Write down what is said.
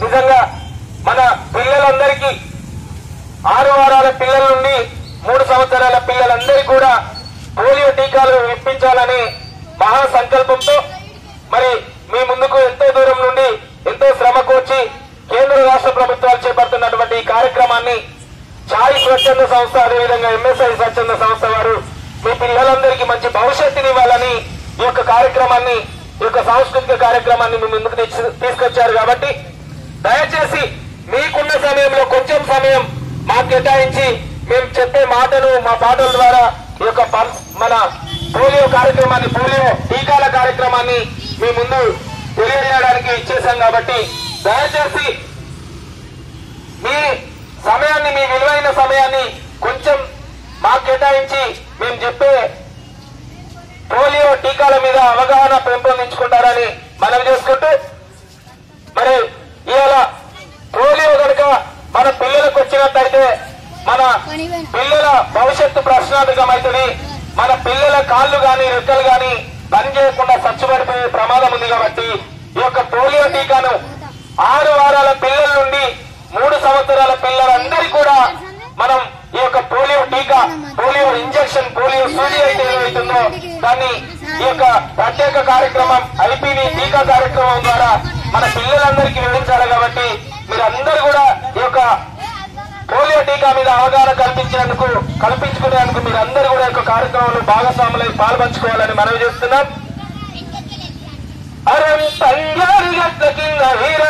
నిజంగా మన పిల్లలందరికీ ఆరు వారాల పిల్లల నుండి మూడు సంవత్సరాల పిల్లలందరికీ కూడా పోలియో టీకాలు ఇప్పించాలని మహా సంకల్పంతో మరి మీ ముందుకు ఎంతో దూరం నుండి ఎంతో శ్రమ కూర్చి కేంద్ర రాష్ట్ర ప్రభుత్వాలు చేపడుతున్నటువంటి ఈ కార్యక్రమాన్ని ఛాయ్ స్వచ్ఛంద సంస్థ అదేవిధంగా ఎంఎస్ఐ స్వచ్ఛంద సంస్థ వారు మీ పిల్లలందరికీ మంచి భవిష్యత్తుని ఇవ్వాలని ఈ యొక్క కార్యక్రమాన్ని ఈ యొక్క సాంస్కృతిక కార్యక్రమాన్ని మీ ముందుకు తెచ్చి- తీసుకొచ్చారు కాబట్టి దయచేసి మీకున్న సమయంలో కొంచెం సమయం మాకు కేటాయించి మేము చెప్పే మాటలు మా పాటల ద్వారా ఈ యొక్క పల్- మన పోలియో కార్యక్రమాన్ని పోలియో టీకాల కార్యక్రమాన్ని మీ ముందు తెలియజేయడానికి ఇచ్చేసాం కాబట్టి దయచేసి మీ సమయాన్ని మీ విలువైన సమయాన్ని కొంచెం మాకు కేటాయించి మేము చెప్పే పోలియో టీకాల మీద అవగాహన పెంపొందించుకుంటారని మనవి చేసుకుంటూ మరి ఇవాళ పోలియో కనుక మన పిల్లలకు వచ్చినట్టయితే మన పిల్లల భవిష్యత్తు ప్రశ్నార్థకమవుతుంది మన పిల్లల కాళ్ళు గాని రెక్కలు గాని పని చేయకుండా చచ్చుబడిపోయే ప్రమాదం ఉంది కాబట్టి ఈ యొక్క పోలియో టీకాను ఆరు వారాల పిల్లల నుండి మూడు సంవత్సరాల పిల్లలందరికీ కూడా మనం ఈ యొక్క పోలియో టీకా పోలియో ఇంజెక్షన్ పోలియో సూది అయితే ఏదైతుందో దాన్ని ఈ యొక్క ప్రత్యేక కార్యక్రమం ఐపీవీ టీకా కార్యక్రమం ద్వారా మన పిల్లలందరికీ వివరించాలి కాబట్టి మీరందరూ కూడా ఈ యొక్క పోలియో టీకా మీద అవగాహన కల్పించేందుకు కల్పించుకునేందుకు మీరందరూ కూడా ఈ యొక్క కార్యక్రమంలో భాగస్వాములై పాల్పంచుకోవాలని మనవి చేస్తున్నాం అరం తంగారి గట్ల కింద వీర